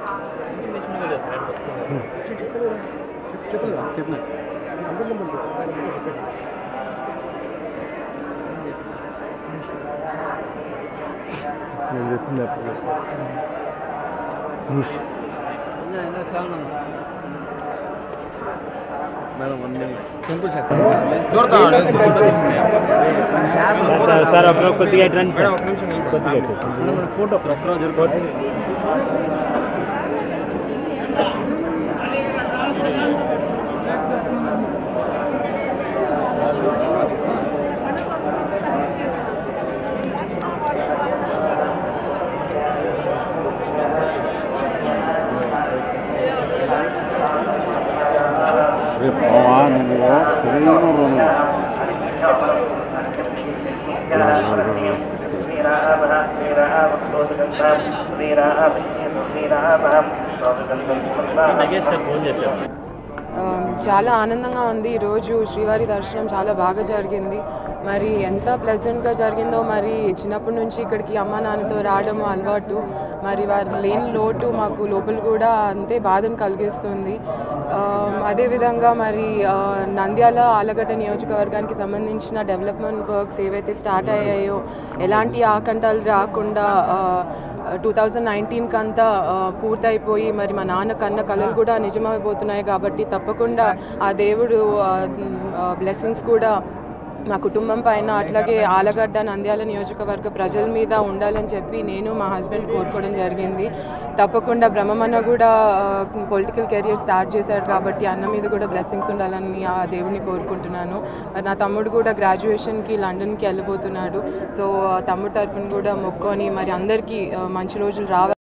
చెప్పిన నేను చెప్పింది అప్పుడు madam one minute simple sir sir అప్పుడు కొద్దిగా ఇటు రండి సార్ కొద్దిగా ఇటు. ఫోటో ఒక్కరోజు రేపు పోవా నువ్వు శ్రీను నగేష్ సార్ ఫోన్ చేశారు ఆమ్, చాలా ఆనందంగా ఉంది ఈరోజు శ్రీవారి దర్శనం చాలా బాగా జరిగింది మరి ఎంత ప్లెజెంట్గా జరిగిందో మరి చిన్నప్పటి నుంచి ఇక్కడికి అమ్మ నాన్నతో రావడం అలవాటు మరి వారు లేని లోటు మాకు లోపల కూడా అంతే బాధను కలిగిస్తుంది ఆమ్, అదేవిధంగా మరి ఆ, నంద్యాల ఆలగడ్డ నియోజకవర్గానికి సంబంధించిన డెవలప్మెంట్ వర్క్స్ ఏవైతే స్టార్ట్ అయ్యాయో ఎలాంటి ఆకంఠాలు రాకుండా టూ థౌజండ్ నైన్టీన్కి అంతా ఆ, పూర్తయిపోయి మరి మా నాన్న కన్న కళలు కూడా నిజమైపోతున్నాయి కాబట్టి తప్పకుండా ఆ దేవుడు బ్లెస్సింగ్స్ కూడా మా కుటుంబం పైన అట్లాగే ఆలగడ్డ నంద్యాల నియోజకవర్గ ప్రజల మీద ఉండాలని చెప్పి నేను మా హస్బెండ్ కోరుకోవడం జరిగింది తప్పకుండా బ్రహ్మమన్న కూడా పొలిటికల్ కెరియర్ స్టార్ట్ చేశాడు కాబట్టి అన్న మీద కూడా బ్లెస్సింగ్స్ ఉండాలని ఆ దేవుడిని కోరుకుంటున్నాను మరి నా తమ్ముడు కూడా గ్రాడ్యుయేషన్కి లండన్కి వెళ్ళిపోతున్నాడు సో తమ్ముడు తరపున కూడా మొక్కొని మరి అందరికీ ఆ, మంచి రోజులు రావాలి